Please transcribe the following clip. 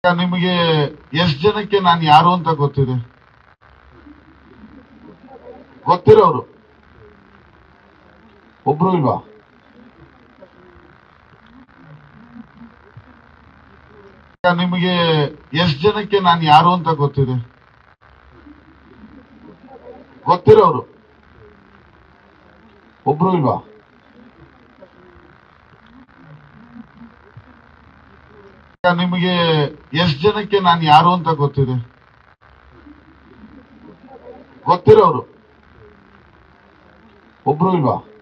ನಿಮಗೆ ಎಷ್ಟ್ ಜನಕ್ಕೆ ನಾನು ಯಾರು ಅಂತ ಗೊತ್ತಿದೆ ಗೊತ್ತಿರೋರು ಒಬ್ರು ಇಲ್ವಾ ನಿಮಗೆ ಎಷ್ಟ್ ಜನಕ್ಕೆ ನಾನು ಯಾರು ಅಂತ ಗೊತ್ತಿದೆ ಗೊತ್ತಿರೋರು ಒಬ್ರು ಇಲ್ವಾ ನಿಮಗೆ ಎಷ್ಟ್ ಜನಕ್ಕೆ ನಾನು ಯಾರು ಅಂತ ಗೊತ್ತಿದೆ ಗೊತ್ತಿರೋರು ಒಬ್ರು ಇಲ್ವಾ